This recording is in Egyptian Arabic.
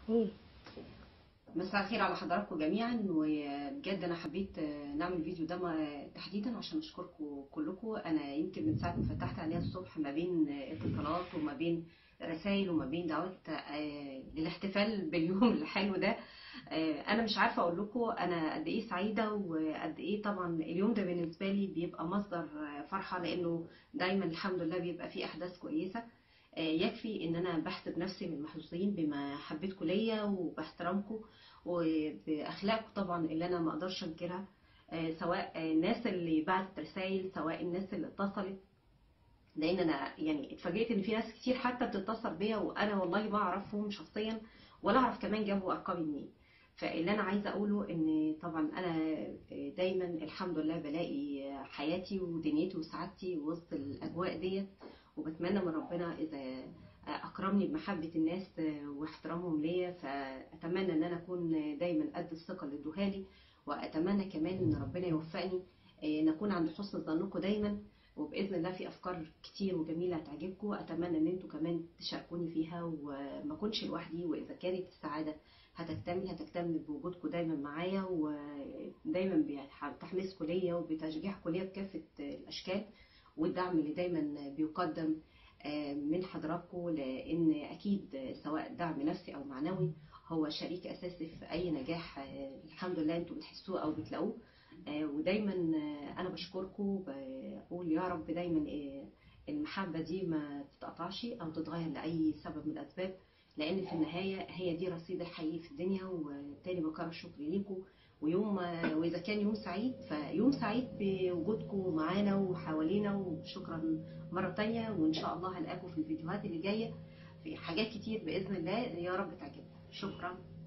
ايه مساء الخير على حضراتكم جميعا وبجد انا حبيت نعمل الفيديو ده م- تحديدا عشان اشكركم كلكم انا يمكن من ساعه ما فتحت عليها الصبح ما بين اتصالات وما بين رسائل وما بين دعوات آه، للاحتفال باليوم الحلو ده آه، انا مش عارفه اقول لكم انا قد ايه سعيده وقد ايه طبعا اليوم ده بالنسبه لي بيبقى مصدر آه، فرحه لانه دايما الحمد لله بيبقى فيه احداث كويسه آه، يكفي ان انا بحسب نفسي من المحظوظين بمحبتكم ليا وباحترامكم وباخلاقكم طبعا اللي انا ما اقدرش انكرها آه، سواء آه، الناس اللي بعتت رسائل سواء الناس اللي اتصلت لان انا يعني اتفاجئت ان في ناس كتير حتى بتتصل بيا وانا والله ما اعرفهم شخصيا ولا اعرف كمان جابوا ارقامي منين فاللي انا عايزه اقوله ان طبعا انا دايما الحمد لله بلاقي حياتي ودنيتي وسعادتي وسط الاجواء ديت وبتمنى من ربنا اذا اكرمني بمحبه الناس واحترامهم ليا فاتمنى ان انا اكون دايما قد الثقه اللي ادوها لي واتمنى كمان ان ربنا يوفقني نكون عند حسن ظنكم دايما وباذن الله في افكار كتير وجميله هتعجبكم اتمنى ان انتوا كمان تشاركوني فيها وما اكونش لوحدي واذا كانت السعاده هتكتمل هتكتمل بوجودكم دايما معايا ودايما بتحميسكم ليا وبتشجيعكم ليا بكافه الاشكال والدعم اللي دايما بيقدم من حضراتكم لان اكيد سواء دعم نفسي او معنوي هو شريك اساسي في اي نجاح الحمد لله انتوا بتحسوه او بتلاقوه ودايما انا بشكركم بقول يا رب دايما المحبه دي ما تتقطعش او تتغير لاي سبب من الاسباب لان في النهايه هي دي رصيد الحقيقي في الدنيا وتاني بكرر الشكر ليكم ويوم واذا كان يوم سعيد فيوم سعيد بوجودكم معانا وحوالينا وشكرا مره تانية وان شاء الله هنلاقيكم في الفيديوهات اللي جايه في حاجات كتير باذن الله يا رب تعجبكم شكرا